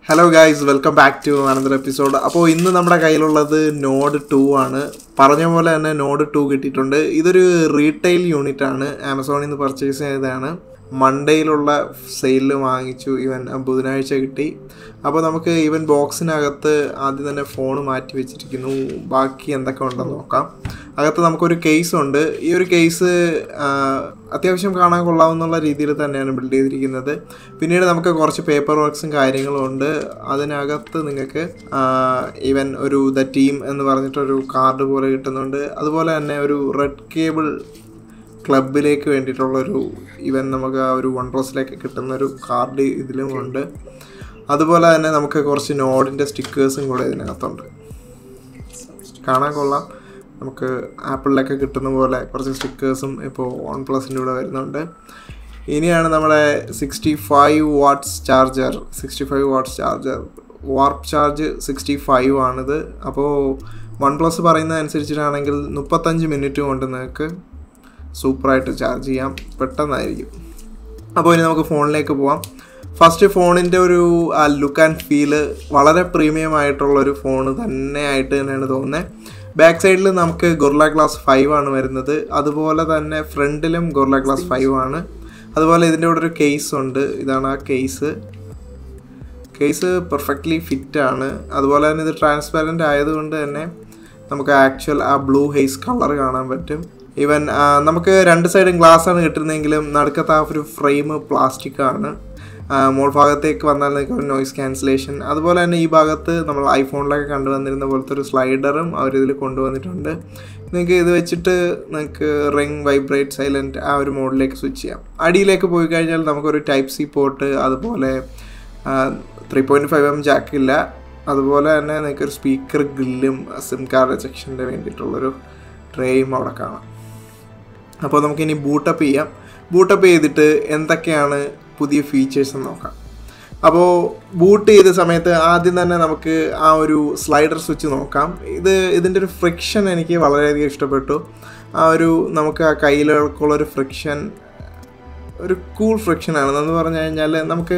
Hello guys welcome back to another episode അപ്പോൾ ഇന്ന് നമ്മുടെ കയ്യിലുള്ളത് നോഡ് ടു ആണ് പറഞ്ഞ പോലെ തന്നെ നോഡ് ടു കിട്ടിയിട്ടുണ്ട് ഇതൊരു റീറ്റെയിൽ യൂണിറ്റ് ആണ് ആമസോണിൽ നിന്ന് പർച്ചേസ് ചെയ്തതാണ് മൺഡേയിലുള്ള സെയിലിൽ വാങ്ങിച്ചു ഇവൻ ബുധനാഴ്ച കിട്ടി അപ്പോൾ നമുക്ക് ഇവൻ ബോക്സിനകത്ത് ആദ്യം തന്നെ ഫോൺ മാറ്റി വെച്ചിരിക്കുന്നു ബാക്കി എന്തൊക്കെ ഉണ്ടെന്ന് നോക്കാം അകത്ത് നമുക്കൊരു കേസ് ഉണ്ട് ഈ ഒരു കേസ് അത്യാവശ്യം കാണാൻ കൊള്ളാവുന്നുള്ള രീതിയിൽ തന്നെയാണ് ബിൽഡ് ചെയ്തിരിക്കുന്നത് പിന്നീട് നമുക്ക് കുറച്ച് പേപ്പർ വർക്ക്സും കാര്യങ്ങളും ഉണ്ട് അതിനകത്ത് നിങ്ങൾക്ക് ഈവൻ ഒരു ദ ടീം എന്ന് പറഞ്ഞിട്ടൊരു കാർഡ് പോലെ കിട്ടുന്നുണ്ട് അതുപോലെ തന്നെ ഒരു റെഡ് കേബിൾ ക്ലബിലേക്ക് വേണ്ടിയിട്ടുള്ളൊരു ഇവൻ നമുക്ക് ആ ഒരു വൺ പ്ലസിലേക്ക് കിട്ടുന്ന ഒരു കാർഡ് ഇതിലും ഉണ്ട് അതുപോലെ തന്നെ നമുക്ക് കുറച്ച് നോഡിൻ്റെ സ്റ്റിക്കേഴ്സും കൂടെ ഇതിനകത്തുണ്ട് കാണാൻ കൊള്ളാം നമുക്ക് ആപ്പിളിലൊക്കെ കിട്ടുന്ന പോലെ കുറച്ച് സ്റ്റിക്കേഴ്സും ഇപ്പോൾ വൺ പ്ലസിൻ്റെ കൂടെ വരുന്നുണ്ട് ഇനിയാണ് നമ്മുടെ sixty five watts charger sixty five watts charger warp charge sixty five ആണിത് അപ്പോൾ വൺ പ്ലസ് പറയുന്നത് അനുസരിച്ചിട്ടാണെങ്കിൽ മുപ്പത്തഞ്ച് മിനിറ്റ് കൊണ്ട് നിങ്ങൾക്ക് സൂപ്പറായിട്ട് ചാർജ് ചെയ്യാം പെട്ടെന്നായിരിക്കും അപ്പോൾ ഇനി നമുക്ക് ഫോണിലേക്ക് പോവാം ഫസ്റ്റ് ഫോണിൻ്റെ ഒരു ആ ലുക്ക് ആൻഡ് ഫീല് വളരെ പ്രീമിയം ആയിട്ടുള്ളൊരു ഫോൺ തന്നെയായിട്ട് തന്നെയാണ് തോന്നുന്നത് ബാക്ക് സൈഡിൽ നമുക്ക് ഗൊർല ഗ്ലാസ് ഫൈവ് ആണ് വരുന്നത് അതുപോലെ തന്നെ ഫ്രണ്ടിലും ഗൊർല ഗ്ലാസ് ഫൈവ് ആണ് അതുപോലെ ഇതിൻ്റെ കൂടെ ഒരു കേസ് ഉണ്ട് ഇതാണ് ആ കേസ് കേസ് പെർഫെക്റ്റ്ലി ഫിറ്റ് ആണ് അതുപോലെ തന്നെ ഇത് ട്രാൻസ്പാരൻ്റ് ആയതുകൊണ്ട് തന്നെ നമുക്ക് ആക്ച്വൽ ആ ബ്ലൂ ഹെയ്സ് കളർ കാണാൻ പറ്റും ഈവൻ നമുക്ക് രണ്ട് സൈഡും ഗ്ലാസ് ആണ് കിട്ടുന്നതെങ്കിലും നടുക്കത്തെ ആ ഒരു ഫ്രെയിം പ്ലാസ്റ്റിക് ആണ് മോൾ ഭാഗത്തേക്ക് വന്നാൽ നിങ്ങൾക്ക് ഒരു നോയിസ് ക്യാൻസലേഷൻ അതുപോലെ തന്നെ ഈ ഭാഗത്ത് നമ്മൾ ഐഫോണിലൊക്കെ കണ്ടുവന്നിരുന്ന പോലത്തെ ഒരു സ്ലൈഡറും അവരിതിൽ കൊണ്ടുവന്നിട്ടുണ്ട് നിങ്ങൾക്ക് ഇത് വെച്ചിട്ട് നിങ്ങൾക്ക് റിങ് വൈബ്രേറ്റ് സൈലൻറ്റ് ആ ഒരു മോഡിലേക്ക് സ്വിച്ച് ചെയ്യാം അടിയിലേക്ക് പോയി കഴിഞ്ഞാൽ നമുക്കൊരു ടൈപ്പ് സി പോർട്ട് അതുപോലെ ത്രീ പോയിൻറ്റ് ഫൈവ് എം ജാക്കില്ല അതുപോലെ തന്നെ നിങ്ങൾക്ക് ഒരു സ്പീക്കർ ഗ്രില്ലും സിം കാർഡ് സെക്ഷൻ്റെ വേണ്ടിയിട്ടുള്ളൊരു ട്രേയും അവിടെ കാണാം അപ്പോൾ നമുക്കിനി ബൂട്ടപ്പ് ചെയ്യാം ബൂട്ടപ്പ് ചെയ്തിട്ട് എന്തൊക്കെയാണ് പുതിയ ഫീച്ചേഴ്സ് എന്ന് നോക്കാം അപ്പോൾ ബൂട്ട് ചെയ്ത സമയത്ത് ആദ്യം തന്നെ നമുക്ക് ആ ഒരു സ്ലൈഡർ സ്വിച്ച് നോക്കാം ഇത് ഇതിൻ്റെ ഒരു ഫ്രിക്ഷൻ എനിക്ക് വളരെയധികം ഇഷ്ടപ്പെട്ടു ആ ഒരു നമുക്ക് ആ കയ്യിലേക്കുള്ള ഒരു ഫ്രിക്ഷൻ ഒരു കൂൾ ഫ്രിക്ഷനാണ് എന്ന് പറഞ്ഞു കഴിഞ്ഞാൽ നമുക്ക്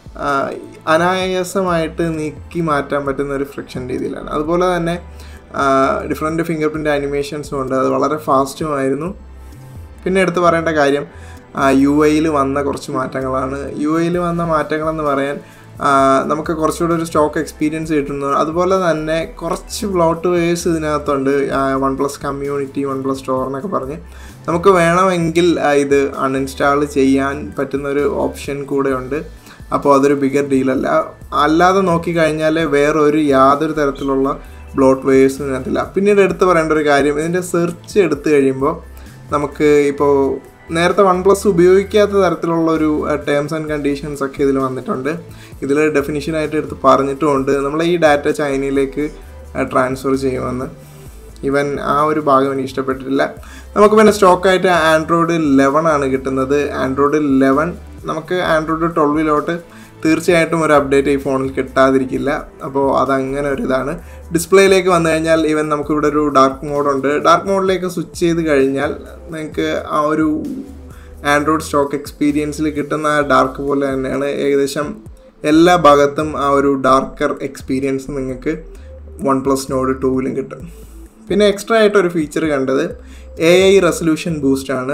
അനായാസമായിട്ട് നീക്കി മാറ്റാൻ പറ്റുന്ന ഒരു ഫ്രിക്ഷൻ രീതിയിലാണ് അതുപോലെ തന്നെ ഡിഫറെൻറ്റ് ഫിംഗർ പ്രിൻ്റ് ആനിമേഷൻസും ഉണ്ട് അത് വളരെ ഫാസ്റ്റുമായിരുന്നു പിന്നെ എടുത്ത് പറയേണ്ട കാര്യം യു ഐയിൽ വന്ന കുറച്ച് മാറ്റങ്ങളാണ് യു ഐയിൽ വന്ന മാറ്റങ്ങളെന്ന് പറയാൻ നമുക്ക് കുറച്ചുകൂടെ ഒരു സ്റ്റോക്ക് എക്സ്പീരിയൻസ് കിട്ടുന്നു അതുപോലെ തന്നെ കുറച്ച് ബ്ലോട്ട് വേഴ്സ് ഇതിനകത്തുണ്ട് OnePlus community OnePlus store എന്നൊക്കെ പറഞ്ഞ് നമുക്ക് വേണമെങ്കിൽ ഇത് അൺഇൻസ്റ്റാൾ ചെയ്യാൻ പറ്റുന്ന ഒരു ഓപ്ഷൻ കൂടെ ഉണ്ട് അപ്പോൾ അതൊരു ബിഗർ ഡീലല്ല അല്ലാതെ നോക്കിക്കഴിഞ്ഞാൽ വേറെ ഒരു യാതൊരു തരത്തിലുള്ള ബ്ലോട്ട് വേഴ്സും ഇതിനകത്തില്ല പിന്നീട് എടുത്ത് പറയേണ്ട ഒരു കാര്യം ഇതിൻ്റെ സെർച്ച് എടുത്തു കഴിയുമ്പോൾ നമുക്ക് ഇപ്പോൾ നേരത്തെ വൺ പ്ലസ് ഉപയോഗിക്കാത്ത തരത്തിലുള്ള ഒരു ടേംസ് ആൻഡ് കണ്ടീഷൻസ് ഒക്കെ ഇതിൽ വന്നിട്ടുണ്ട് ഇതിൽ ഡെഫിനിഷനായിട്ട് എടുത്ത് പറഞ്ഞിട്ടുമുണ്ട് നമ്മൾ ഈ ഡാറ്റ ചൈനയിലേക്ക് ട്രാൻസ്ഫർ ചെയ്യുമെന്ന് ഇവൻ ആ ഒരു ഭാഗം എനിക്ക് ഇഷ്ടപ്പെട്ടിട്ടില്ല നമുക്ക് പിന്നെ സ്റ്റോക്കായിട്ട് ആൻഡ്രോയിഡ് ലെവൻ ആണ് കിട്ടുന്നത് ആൻഡ്രോയിഡ് ലെവൻ നമുക്ക് ആൻഡ്രോയിഡ് ട്വൽവിലോട്ട് തീർച്ചയായിട്ടും ഒരു അപ്ഡേറ്റ് ഈ ഫോണിൽ കിട്ടാതിരിക്കില്ല അപ്പോൾ അതങ്ങനെ ഒരു ഇതാണ് ഡിസ്പ്ലേയിലേക്ക് വന്നു കഴിഞ്ഞാൽ ഈവൻ നമുക്കിവിടെ ഒരു ഡാർക്ക് മോഡുണ്ട് ഡാർക്ക് മോഡിലേക്ക് സ്വിച്ച് ചെയ്ത് കഴിഞ്ഞാൽ നിങ്ങൾക്ക് ആ ഒരു ആൻഡ്രോയിഡ് സ്റ്റോക്ക് എക്സ്പീരിയൻസിൽ കിട്ടുന്ന ആ ഡാർക്ക് പോലെ തന്നെയാണ് ഏകദേശം എല്ലാ ഭാഗത്തും ആ ഒരു ഡാർക്കർ എക്സ്പീരിയൻസ് നിങ്ങൾക്ക് വൺ പ്ലസ് നോഡ് ടൂവിലും കിട്ടും പിന്നെ എക്സ്ട്രാ ആയിട്ട് ഒരു ഫീച്ചർ കണ്ടത് എ ഐ റെസൊല്യൂഷൻ ബൂസ്റ്റ് ആണ്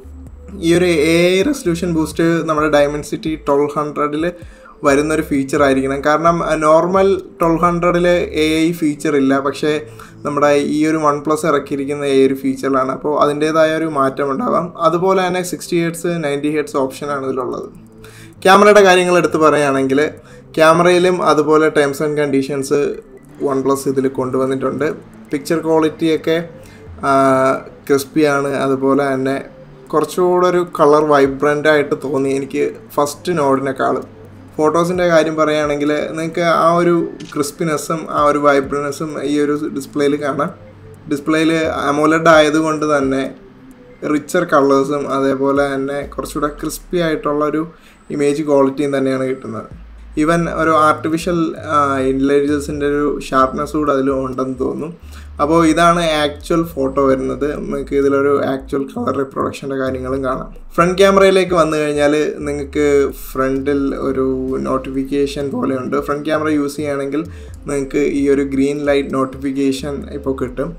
ഈ ഒരു എ ഐ റെസൊല്യൂഷൻ ബൂസ്റ്റ് നമ്മുടെ ഡയമൻസിറ്റി ട്വൽവ് ഹൺഡ്രഡിൽ വരുന്നൊരു ഫീച്ചർ ആയിരിക്കണം കാരണം നോർമൽ ട്വൽവ് ഹൺഡ്രഡിൽ എ ഐ ഫീച്ചർ ഇല്ല പക്ഷേ നമ്മുടെ ഈ ഒരു വൺ പ്ലസ് ഇറക്കിയിരിക്കുന്ന ഈ ഒരു ഫീച്ചറിലാണ് അപ്പോൾ അതിൻ്റേതായ ഒരു മാറ്റം ഉണ്ടാവാം അതുപോലെ തന്നെ സിക്സ്റ്റി ഹെഡ്സ് നയൻറ്റി ഹെഡ്സ് ഓപ്ഷനാണ് ഇതിലുള്ളത് ക്യാമറയുടെ കാര്യങ്ങൾ എടുത്ത് പറയുകയാണെങ്കിൽ ക്യാമറയിലും അതുപോലെ terms and conditions OnePlus ഇതിൽ കൊണ്ടുവന്നിട്ടുണ്ട് പിക്ചർ ക്വാളിറ്റിയൊക്കെ ക്രിസ്പിയാണ് അതുപോലെ തന്നെ കുറച്ചുകൂടെ ഒരു കളർ വൈബ്രൻ്റ് ആയിട്ട് തോന്നി എനിക്ക് ഫസ്റ്റ് നോഡിനേക്കാളും ഫോട്ടോസിൻ്റെ കാര്യം പറയുകയാണെങ്കിൽ നിങ്ങൾക്ക് ആ ഒരു ക്രിസ്പിനെസ്സും ആ ഒരു വൈബ്രൻസും ഈ ഒരു ഡിസ്പ്ലേയിൽ കാണാം ഡിസ്പ്ലേയിൽ അമോലഡ് ആയതുകൊണ്ട് തന്നെ റിച്ചർ കളേഴ്സും അതേപോലെ തന്നെ കുറച്ചുകൂടെ ക്രിസ്പി ആയിട്ടുള്ള ഒരു ഇമേജ് ക്വാളിറ്റിയും തന്നെയാണ് കിട്ടുന്നത് ഈവൻ ഒരു ആർട്ടിഫിഷ്യൽ ഇൻ്റലിജൻസിൻ്റെ ഒരു ഷാർപ്നെസ് കൂടെ അതിൽ ഉണ്ടെന്ന് തോന്നുന്നു അപ്പോൾ ഇതാണ് ആക്ച്വൽ ഫോട്ടോ വരുന്നത് നിങ്ങൾക്ക് ഇതിലൊരു ആക്ച്വൽ കളർ റിപ്രൊഡക്ഷൻ്റെ കാര്യങ്ങളും കാണാം ഫ്രണ്ട് ക്യാമറയിലേക്ക് വന്നു കഴിഞ്ഞാൽ നിങ്ങൾക്ക് ഫ്രണ്ടിൽ ഒരു നോട്ടിഫിക്കേഷൻ പോലെയുണ്ട് ഫ്രണ്ട് ക്യാമറ യൂസ് ചെയ്യുകയാണെങ്കിൽ നിങ്ങൾക്ക് ഈ ഒരു ഗ്രീൻ ലൈറ്റ് നോട്ടിഫിക്കേഷൻ ഇപ്പോൾ കിട്ടും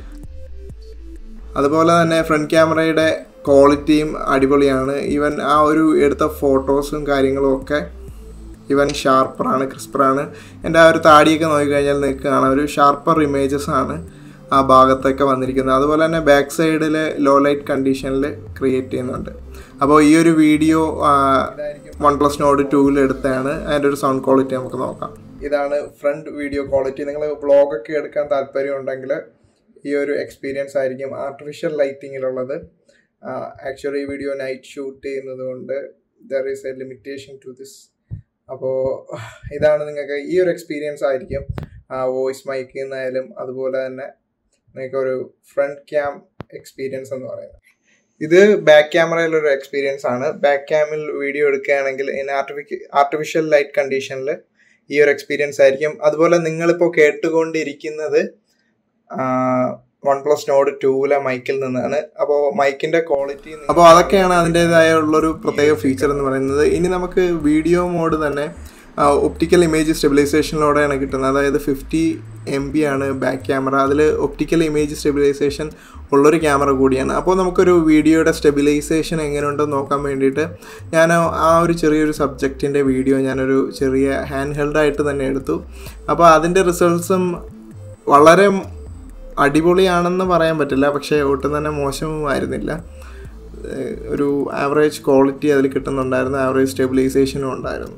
അതുപോലെ തന്നെ ഫ്രണ്ട് ക്യാമറയുടെ ക്വാളിറ്റിയും അടിപൊളിയാണ് ഈവൻ ആ ഒരു എടുത്ത ഫോട്ടോസും കാര്യങ്ങളും ഒക്കെ ഇവൻ ഷാർപ്പറാണ് ക്രിസ്പറാണ് എൻ്റെ ആ ഒരു താടിയൊക്കെ നോക്കിക്കഴിഞ്ഞാൽ നിങ്ങൾക്ക് കാണാം ഒരു ഷാർപ്പർ ഇമേജസ് ആണ് ആ ഭാഗത്തൊക്കെ വന്നിരിക്കുന്നത് അതുപോലെ തന്നെ ബാക്ക് സൈഡിൽ ലോ ലൈറ്റ് കണ്ടീഷനിൽ ക്രിയേറ്റ് ചെയ്യുന്നുണ്ട് അപ്പോൾ ഈ ഒരു വീഡിയോ വൺ പ്ലസ് നോഡ് ടൂവിൽ എടുത്തതാണ് അതിൻ്റെ ഒരു സൗണ്ട് ക്വാളിറ്റി നമുക്ക് നോക്കാം ഇതാണ് ഫ്രണ്ട് വീഡിയോ ക്വാളിറ്റി നിങ്ങൾ വ്ളോഗൊക്കെ എടുക്കാൻ താല്പര്യം ഉണ്ടെങ്കിൽ ഈ ഒരു എക്സ്പീരിയൻസ് ആയിരിക്കും ആർട്ടിഫിഷ്യൽ ലൈറ്റിങ്ങിലുള്ളത് ആക്ച്വലി ഈ വീഡിയോ നൈറ്റ് ഷൂട്ട് ചെയ്യുന്നത് കൊണ്ട് there is a limitation to this അപ്പോൾ ഇതാണ് നിങ്ങൾക്ക് ഈ ഒരു എക്സ്പീരിയൻസ് ആയിരിക്കും വോയിസ് മൈക്കിൽ നിന്നായാലും അതുപോലെ തന്നെ നിങ്ങൾക്ക് ഒരു ഫ്രണ്ട് ക്യാം എക്സ്പീരിയൻസ് എന്ന് പറയുന്നത് ഇത് ബാക്ക് ക്യാമറയിലൊരു എക്സ്പീരിയൻസ് ആണ് ബാക്ക് ക്യാമിൽ വീഡിയോ എടുക്കുകയാണെങ്കിൽ ഇൻ ആർട്ടിഫിക്ക ആർട്ടിഫിഷ്യൽ ലൈറ്റ് കണ്ടീഷനിൽ ഈ ഒരു എക്സ്പീരിയൻസ് ആയിരിക്കും അതുപോലെ നിങ്ങളിപ്പോൾ കേട്ടുകൊണ്ടിരിക്കുന്നത് വൺ പ്ലസ് നോഡ് ടൂവിലെ മൈക്കിൽ നിന്നാണ് അപ്പോൾ മൈക്കിന്റെ ക്വാളിറ്റി അപ്പോൾ അതൊക്കെയാണ് അതിൻ്റെതായ ഉള്ളൊരു പ്രത്യേക ഫീച്ചർ എന്ന് പറയുന്നത് ഇനി നമുക്ക് വീഡിയോ മോഡ് തന്നെ ഒപ്റ്റിക്കൽ ഇമേജ് സ്റ്റെബിലൈസേഷനിലൂടെയാണ് കിട്ടുന്നത് അതായത് ഫിഫ്റ്റി എം ബി ആണ് ബാക്ക് ക്യാമറ അതിൽ ഒപ്റ്റിക്കൽ ഇമേജ് സ്റ്റെബിലൈസേഷൻ ഉള്ളൊരു ക്യാമറ കൂടിയാണ് അപ്പോൾ നമുക്കൊരു വീഡിയോയുടെ സ്റ്റെബിലൈസേഷൻ എങ്ങനെയുണ്ടെന്ന് നോക്കാൻ വേണ്ടിയിട്ട് ഞാൻ ആ ഒരു ചെറിയൊരു സബ്ജക്റ്റിൻ്റെ വീഡിയോ ഞാനൊരു ചെറിയ ഹാൻഡ് ഹെൽഡായിട്ട് തന്നെ എടുത്തു അപ്പോൾ അതിൻ്റെ റിസൾട്ട്സും വളരെ അടിപൊളിയാണെന്ന് പറയാൻ പറ്റില്ല പക്ഷേ ഒട്ടും തന്നെ മോശവുമായിരുന്നില്ല ഒരു ആവറേജ് ക്വാളിറ്റി അതിൽ കിട്ടുന്നുണ്ടായിരുന്നു ആവറേജ് സ്റ്റെബിലൈസേഷനും ഉണ്ടായിരുന്നു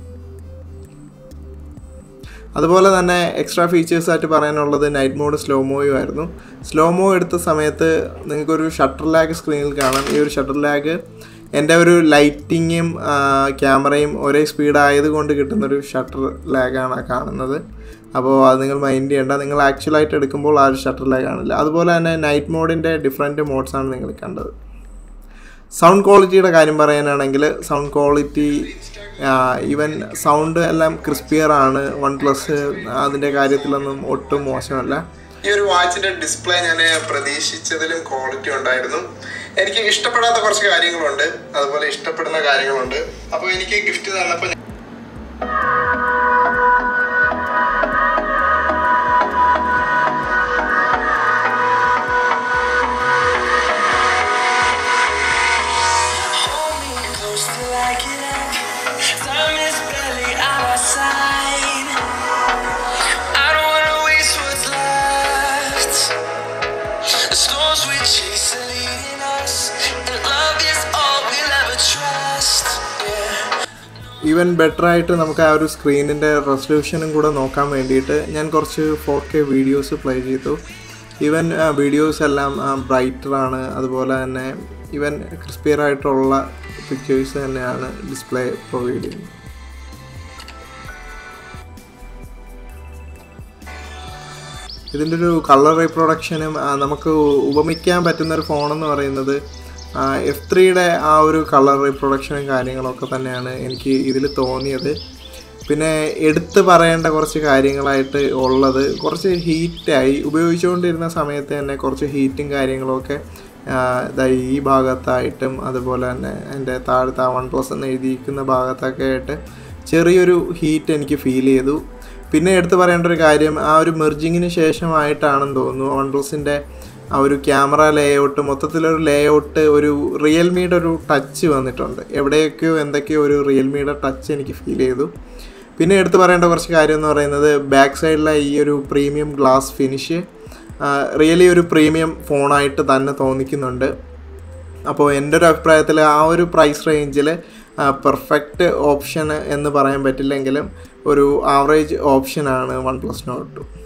അതുപോലെ തന്നെ എക്സ്ട്രാ ഫീച്ചേഴ്സ് ആയിട്ട് പറയാനുള്ളത് നൈറ്റ് മോഡ് സ്ലോ മോയും ആയിരുന്നു സ്ലോ മോ എടുത്ത സമയത്ത് നിങ്ങൾക്കൊരു ഷട്ടർ ലാഗ് സ്ക്രീനിൽ കാണാം ഈ ഒരു ഷട്ടർ ലാഗ് എൻ്റെ ഒരു ലൈറ്റിങ്ങും ക്യാമറയും ഒരേ സ്പീഡ് ആയതുകൊണ്ട് കിട്ടുന്നൊരു ഷട്ടർ ലാഗാണ് കാണുന്നത് അപ്പോൾ അത് നിങ്ങൾ മൈൻഡ് ചെയ്യേണ്ട നിങ്ങൾ ആക്ച്വലായിട്ട് എടുക്കുമ്പോൾ ആ ഒരു ഷട്ടർ ലാഗ് കാണില്ല അതുപോലെ തന്നെ നൈറ്റ് മോഡിൻ്റെ ഡിഫറെൻറ്റ് മോഡ്സാണ് നിങ്ങൾ കണ്ടത് സൗണ്ട് ക്വാളിറ്റിയുടെ കാര്യം പറയാനാണെങ്കിൽ സൗണ്ട് ക്വാളിറ്റി ഈവൻ സൗണ്ട് എല്ലാം ക്രിസ്പിയർ ആണ് വൺ പ്ലസ് അതിൻ്റെ കാര്യത്തിലൊന്നും ഒട്ടും മോശമല്ല ഈ ഒരു വാച്ചിന്റെ ഡിസ്പ്ലേ ഞാൻ പ്രതീക്ഷിച്ചതിലും ക്വാളിറ്റി ഉണ്ടായിരുന്നു എനിക്ക് ഇഷ്ടപ്പെടാത്ത കുറച്ച് കാര്യങ്ങളുണ്ട് അതുപോലെ ഇഷ്ടപ്പെടുന്ന കാര്യങ്ങളുണ്ട് അപ്പോൾ എനിക്ക് ഗിഫ്റ്റ് തന്നപ്പോൾ Hold me close till I get up. Time is barely on our side. I don't wanna waste what's left. The storms we chase are leading us, and love is all we'll ever trust. Yeah. Even better ആയിട്ട് നമുക്ക് ആ ഒരു സ്ക്രീനിൻ്റെ റെസൊല്യൂഷനും കൂടെ നോക്കാൻ വേണ്ടിയിട്ട് ഞാൻ കുറച്ച് four K videos play ചെയ്തു ഈവൻ വീഡിയോസ് എല്ലാം ബ്രൈറ്ററാണ് അതുപോലെ തന്നെ ഈവൻ ക്രിസ്പിയർ ആയിട്ടുള്ള പിക്ചേഴ്സ് തന്നെയാണ് ഡിസ്പ്ലേ പ്രൊവൈഡ് ചെയ്യുന്നത് ഇതിൻ്റെ ഒരു കളർ റീപ്രൊഡക്ഷനും നമുക്ക് ഉപമിക്കാൻ പറ്റുന്ന ഒരു ഫോണെന്ന് പറയുന്നത് എഫ് ത്രീയുടെ ആ ഒരു കളർ റീപ്രൊഡക്ഷനും കാര്യങ്ങളൊക്കെ തന്നെയാണ് എനിക്ക് ഇതിൽ തോന്നിയത് പിന്നെ എടുത്ത് പറയേണ്ട കുറച്ച് കാര്യങ്ങളായിട്ട് ഉള്ളത് കുറച്ച് ഹീറ്റായി ഉപയോഗിച്ചുകൊണ്ടിരുന്ന സമയത്ത് തന്നെ കുറച്ച് ഹീറ്റും കാര്യങ്ങളൊക്കെ ആ, ദാ ഈ ഭാഗത്തായിട്ടും അതുപോലെ തന്നെ എൻ്റെ താഴത്തെ വൺ പ്ലസ് എന്ന് എഴുതിയിരിക്കുന്ന ഭാഗത്തൊക്കെ ആയിട്ട് ചെറിയൊരു ഹീറ്റ് എനിക്ക് ഫീൽ ചെയ്തു പിന്നെ എടുത്തു പറയേണ്ട ഒരു കാര്യം ആ ഒരു മെർജിങ്ങിന് ശേഷമായിട്ടാണെന്ന് തോന്നുന്നു വൺ പ്ലസിൻ്റെ ആ ഒരു ക്യാമറ ലേഔട്ട് മൊത്തത്തിലൊരു ലേഔട്ട് ഒരു റിയൽമിയുടെ ഒരു ടച്ച് വന്നിട്ടുണ്ട് എവിടെയൊക്കെയോ എന്തൊക്കെയോ ഒരു റിയൽമിയുടെ ടച്ച് എനിക്ക് ഫീൽ ചെയ്തു പിന്നെ എടുത്തു പറയേണ്ട കുറച്ച് കാര്യം എന്ന് പറയുന്നത് ബാക്ക് സൈഡിലെ ഈ ഒരു പ്രീമിയം ഗ്ലാസ് ഫിനിഷ് റിയലി ഒരു പ്രീമിയം ഫോണായിട്ട് തന്നെ തോന്നിക്കുന്നുണ്ട് അപ്പോൾ എൻ്റെ ഒരു അഭിപ്രായത്തിൽ ആ ഒരു പ്രൈസ് റേഞ്ചിൽ പെർഫെക്റ്റ് ഓപ്ഷൻ എന്ന് പറയാൻ പറ്റില്ലെങ്കിലും ഒരു ആവറേജ് ഓപ്ഷനാണ് വൺ പ്ലസ് നോട്ട് ടു